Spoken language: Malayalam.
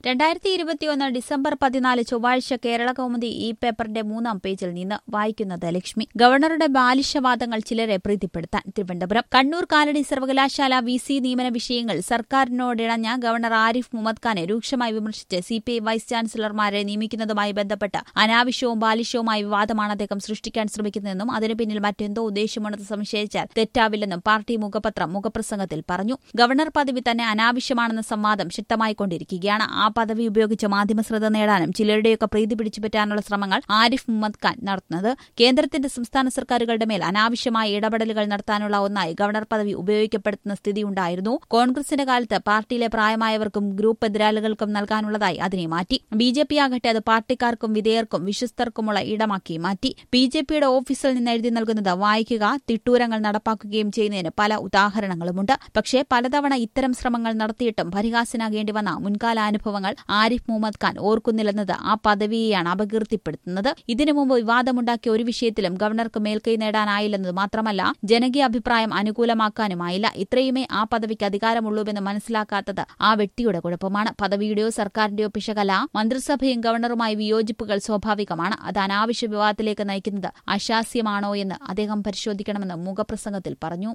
രണ്ടായിരത്തി ഇരുപത്തിയൊന്ന് ഡിസംബർ പതിനാല് ചൊവ്വാഴ്ച കേരള കൗമുദി ഈ പേപ്പറിന്റെ മൂന്നാം പേജിൽ നിന്ന് വായിക്കുന്നത് ലക്ഷ്മി ഗവർണറുടെ ബാലിശവാദങ്ങൾ ചിലരെ പ്രീതിപ്പെടുത്താൻ തിരുവനന്തപുരം കണ്ണൂർ കാലടി സർവകലാശാല വി സി നിയമന വിഷയങ്ങൾ സർക്കാരിനോടിണഞ്ഞ ഗവർണർ ആരിഫ് മുഹമ്മദ് ഖാനെ രൂക്ഷമായി വിമർശിച്ച് സി പി ഐ വൈസ് ചാൻസലർമാരെ നിയമിക്കുന്നതുമായി ബന്ധപ്പെട്ട് അനാവശ്യവും ബാലിശവുമായ വിവാദമാണ് അദ്ദേഹം സൃഷ്ടിക്കാൻ ശ്രമിക്കുന്നതെന്നും അതിനു പിന്നിൽ മറ്റെന്തോ ഉദ്ദേശമുണ്ടെന്ന് സംശയിച്ചാൽ തെറ്റാവില്ലെന്നും പാർട്ടി മുഖപത്രം മുഖപ്രസംഗത്തിൽ പറഞ്ഞു ഗവർണർ പദവി തന്നെ അനാവശ്യമാണെന്ന സംവാദം ശക്തമായിക്കൊണ്ടിരിക്കുകയാണ് ആ പദവി ഉപയോഗിച്ച് മാധ്യമശ്രദ്ധ നേടാനും ചിലരുടെയൊക്കെ പ്രീതി പിടിച്ചുപറ്റാനുള്ള ശ്രമങ്ങൾ ആരിഫ് മുഹമ്മദ് ഖാൻ നടത്തുന്നത് കേന്ദ്രത്തിന്റെ സംസ്ഥാന സർക്കാരുകളുടെ മേൽ അനാവശ്യമായ ഇടപെടലുകൾ നടത്താനുള്ള ഒന്നായി ഗവർണർ പദവി ഉപയോഗിക്കപ്പെടുന്ന സ്ഥിതിയുണ്ടായിരുന്നു കോൺഗ്രസിന്റെ കാലത്ത് പാർട്ടിയിലെ പ്രായമായവർക്കും ഗ്രൂപ്പ് എതിരാളികൾക്കും നൽകാനുള്ളതായി അതിനെ മാറ്റി ബി ജെ പി ആകട്ടെ അത് പാർട്ടിക്കാർക്കും വിധേയർക്കും വിശ്വസ്തർക്കുമുള്ള ഇടമാക്കി മാറ്റി ബി ജെ പിയുടെ ഓഫീസിൽ നിന്ന് എഴുതി നൽകുന്നത് വായിക്കുക തിട്ടൂരങ്ങൾ നടപ്പാക്കുകയും ചെയ്യുന്നതിന് പല ഉദാഹരണങ്ങളുമുണ്ട് പക്ഷേ പലതവണ ഇത്തരം ശ്രമങ്ങൾ നടത്തിയിട്ടും പരിഹാസനാകേണ്ടി വന്ന മുൻകാലാനുഭവങ്ങൾ ആരിഫ് മുഹമ്മദ് ഖാൻ ഓർക്കുന്നില്ലെന്നത് ആ പദവിയെയാണ് അപകീർത്തിപ്പെടുത്തുന്നത് ഇതിനു മുമ്പ് വിവാദമുണ്ടാക്കിയ ഒരു വിഷയത്തിലും ഗവർണർക്ക് മേൽക്കൈ നേടാനായില്ലെന്നത് മാത്രമല്ല ജനകീയ അഭിപ്രായം അനുകൂലമാക്കാനുമായില്ല ഇത്രയുമേ ആ പദവിക്ക് അധികാരമുള്ളൂവെന്ന് മനസ്സിലാക്കാത്തത് ആ വ്യക്തിയുടെ കുഴപ്പമാണ് പദവിയുടെയോ സർക്കാരിന്റെയോ പിശകല മന്ത്രിസഭയും ഗവർണറുമായി വിയോജിപ്പുകൾ സ്വാഭാവികമാണ് അത് അനാവശ്യ വിവാദത്തിലേക്ക് നയിക്കുന്നത് അശാസ്യമാണോ എന്ന് അദ്ദേഹം പരിശോധിക്കണമെന്ന് മുഖപ്രസംഗത്തിൽ പറഞ്ഞു